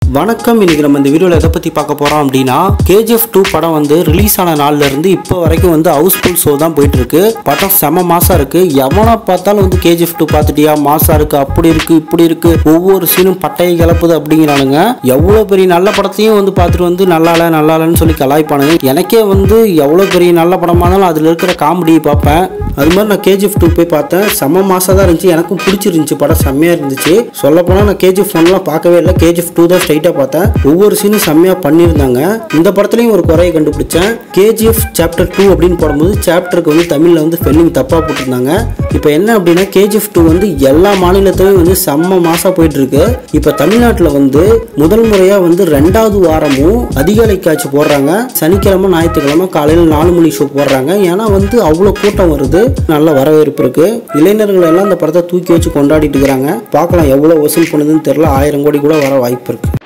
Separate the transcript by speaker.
Speaker 1: வணக்கம் இன்னைக்கு நம்ம இந்த வீடியோவில் எதை பற்றி பார்க்க போகிறோம் அப்படின்னா கேஜிஎஃப் டூ படம் வந்து ரிலீஸ் ஆன நாள்ல இருந்து இப்போ வரைக்கும் வந்து ஹவுஸ்ஃபுல் ஷோ தான் போயிட்டு இருக்கு படம் செம மாசா இருக்கு எவனா பார்த்தாலும் வந்து கேஜிஎஃப் டூ பார்த்துட்டியா மாசா இருக்கு அப்படி இருக்கு இப்படி இருக்கு ஒவ்வொரு சீனும் பட்டையை கிளப்புது அப்படிங்கிறானுங்க எவ்வளோ பெரிய நல்ல படத்தையும் வந்து பார்த்துட்டு வந்து நல்லா இல்லை நல்லா இல்லைன்னு சொல்லி கலாய்ப்பானுங்க எனக்கே வந்து எவ்வளோ பெரிய நல்ல படமானாலும் அதில் இருக்கிற காமெடியை பார்ப்பேன் அது மாதிரி நான் கேஜிஎஃப் டூ போய் பார்த்தேன் செம்ம மாசா தான் இருந்துச்சு எனக்கும் பிடிச்சிருந்துச்சு படம் செம்மையாக இருந்துச்சு சொல்லப்போனால் நான் கேஜிஎஃப் ஒன்லாம் பார்க்கவே இல்லை கேஜிஎஃப் டூ தான் ஸ்ட்ரைட்டாக பார்த்தேன் ஒவ்வொரு சீனும் செம்மையாக பண்ணியிருந்தாங்க இந்த படத்துலையும் ஒரு குறையை கண்டுபிடிச்சேன் கேஜிஎஃப் சாப்டர் டூ அப்படின்னு போடும்போது சாப்டருக்கு வந்து தமிழில் வந்து ஸ்பெல்லிங் தப்பாக போட்டிருந்தாங்க இப்போ என்ன அப்படின்னா கேஜிஎஃப் டூ வந்து எல்லா மாநிலத்திலையும் வந்து செம்ம மாசா போயிட்டு இருக்கு இப்போ தமிழ்நாட்டில் வந்து முதல் முறையாக வந்து ரெண்டாவது வாரமும் அதிகாலை காட்சி போடுறாங்க சனிக்கிழமை ஞாயிற்றுக்கிழமை காலையில் நாலு மணி ஷோ போடுறாங்க ஏன்னா வந்து அவ்வளோ கூட்டம் வருது நல்ல வரவேற்பு இருக்கு இளைஞர்கள் எல்லாம் இந்த படத்தை தூக்கி வச்சு கொண்டாடிட்டு இருக்கிறாங்க பார்க்கலாம் எவ்வளோ வசூல் பண்ணுதுன்னு தெரியல ஆயிரம் கோடி கூட வர வாய்ப்பு இருக்கு